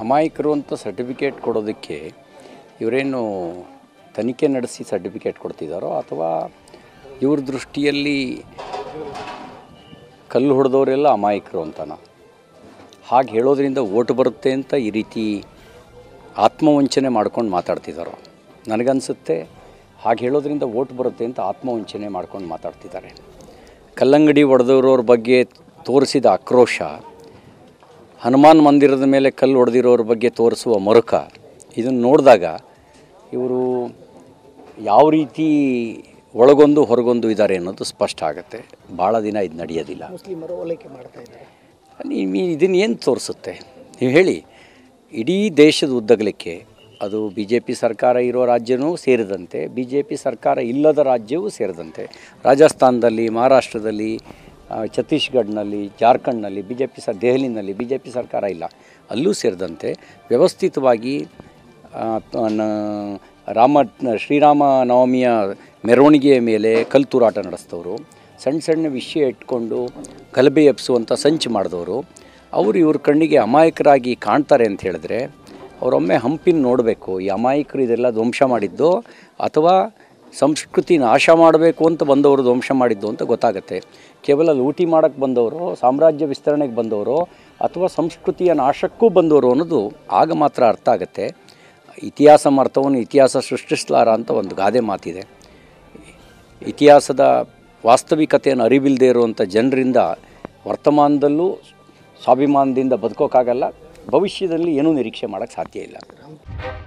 ಅಮಾಯಕರು ಅಂತ ಸರ್ಟಿಫಿಕೇಟ್ ಕೊಡೋದಕ್ಕೆ ಇವರೇನು ತನಿಖೆ ನಡೆಸಿ ಸರ್ಟಿಫಿಕೇಟ್ ಕೊಡ್ತಿದ್ದಾರೋ ಅಥವಾ ಇವ್ರ ದೃಷ್ಟಿಯಲ್ಲಿ ಕಲ್ಲು ಹೊಡೆದವರೆಲ್ಲ ಅಮಾಯಕರು ಅಂತನ ಹಾಗೆ ಹೇಳೋದ್ರಿಂದ ಓಟ್ ಬರುತ್ತೆ ಅಂತ ಈ ರೀತಿ ಆತ್ಮವಂಚನೆ ಮಾಡ್ಕೊಂಡು ಮಾತಾಡ್ತಿದ್ದಾರೋ ನನಗನ್ಸುತ್ತೆ ಹಾಗೆ ಹೇಳೋದ್ರಿಂದ ಓಟ್ ಬರುತ್ತೆ ಅಂತ ಆತ್ಮವಂಚನೆ ಮಾಡ್ಕೊಂಡು ಮಾತಾಡ್ತಿದ್ದಾರೆ ಕಲ್ಲಂಗಡಿ ಹೊಡೆದವ್ರವ್ರ ಬಗ್ಗೆ ತೋರಿಸಿದ ಆಕ್ರೋಶ ಹನುಮಾನ್ ಮಂದಿರದ ಮೇಲೆ ಕಲ್ಲು ಹೊಡೆದಿರೋರ ಬಗ್ಗೆ ತೋರಿಸುವ ಮರುಕ ಇದನ್ನು ನೋಡಿದಾಗ ಇವರು ಯಾವ ರೀತಿ ಒಳಗೊಂದು ಹೊರಗೊಂದು ಇದ್ದಾರೆ ಅನ್ನೋದು ಸ್ಪಷ್ಟ ಆಗುತ್ತೆ ಭಾಳ ದಿನ ಇದು ನಡೆಯೋದಿಲ್ಲ ಮುಸ್ಲಿಮರು ಓಲೈಕೆ ಮಾಡ್ತಾ ಇದ್ದಾರೆ ನೀವು ಇದನ್ನು ಏನು ತೋರಿಸುತ್ತೆ ನೀವು ಹೇಳಿ ಇಡೀ ದೇಶದ ಉದ್ದಗಲಿಕ್ಕೆ ಅದು ಬಿ ಜೆ ಪಿ ಸರ್ಕಾರ ಇರೋ ರಾಜ್ಯನೂ ಸೇರಿದಂತೆ ಬಿ ಜೆ ಪಿ ಸರ್ಕಾರ ಇಲ್ಲದ ರಾಜ್ಯವೂ ಸೇರಿದಂತೆ ರಾಜಸ್ಥಾನದಲ್ಲಿ ಮಹಾರಾಷ್ಟ್ರದಲ್ಲಿ ಆ, ಛತ್ತೀಸ್ಗಢನಲ್ಲಿ ಜಾರ್ಖಂಡ್ನಲ್ಲಿ ಬಿ ಜೆ ಪಿ ಸರ್ ದೆಹಲಿನಲ್ಲಿ ಬಿ ಜೆ ಪಿ ಸರ್ಕಾರ ಇಲ್ಲ ಅಲ್ಲೂ ಸೇರಿದಂತೆ ವ್ಯವಸ್ಥಿತವಾಗಿ ಆ, ತ- ನ- ರಾಮ ಶ್ರೀರಾಮ ನವಮಿಯ ಮೆರವಣಿಗೆಯ ಮೇಲೆ ಕಲ್ಲು ತೂರಾಟ ನಡೆಸಿದವರು ಸಣ್ಣ ಸಣ್ಣ ವಿಷಯ ಇಟ್ಕೊಂಡು ಗಲಭೆ ಎಬ್ಸುವಂಥ ಸಂಚು ಮಾಡಿದವರು ಅವರು ಇವ್ರ ಕಣ್ಣಿಗೆ ಅಮಾಯಕರಾಗಿ ಕಾಣ್ತಾರೆ ಅಂತ ಹೇಳಿದ್ರೆ ಅವರೊಮ್ಮೆ ಹಂಪಿನ ನೋಡಬೇಕು ಈ ಅಮಾಯಕರು ಇದೆಲ್ಲ ಧ್ವಂಸ ಮಾಡಿದ್ದು ಅಥವಾ ಸಂಸ್ಕೃತಿ ನಾಶ ಮಾಡಬೇಕು ಅಂತ ಬಂದವರು ಧ್ವಂಸ ಮಾಡಿದ್ದು ಅಂತ ಗೊತ್ತಾಗುತ್ತೆ ಕೇವಲ ಲೂಟಿ ಮಾಡೋಕ್ಕೆ ಬಂದವರು ಸಾಮ್ರಾಜ್ಯ ವಿಸ್ತರಣೆಗೆ ಬಂದವರು ಅಥವಾ ಸಂಸ್ಕೃತಿಯ ನಾಶಕ್ಕೂ ಬಂದವರು ಅನ್ನೋದು ಆಗ ಮಾತ್ರ ಅರ್ಥ ಆಗುತ್ತೆ ಇತಿಹಾಸ ಮರ್ತವನು ಇತಿಹಾಸ ಸೃಷ್ಟಿಸಲಾರ ಅಂತ ಒಂದು ಗಾದೆ ಮಾತಿದೆ ಇತಿಹಾಸದ ವಾಸ್ತವಿಕತೆಯನ್ನು ಅರಿವಿಲ್ಲದೆ ಇರುವಂಥ ಜನರಿಂದ ವರ್ತಮಾನದಲ್ಲೂ ಸ್ವಾಭಿಮಾನದಿಂದ ಬದುಕೋಕ್ಕಾಗಲ್ಲ ಭವಿಷ್ಯದಲ್ಲಿ ಏನೂ ನಿರೀಕ್ಷೆ ಮಾಡೋಕ್ಕೆ ಸಾಧ್ಯ ಇಲ್ಲ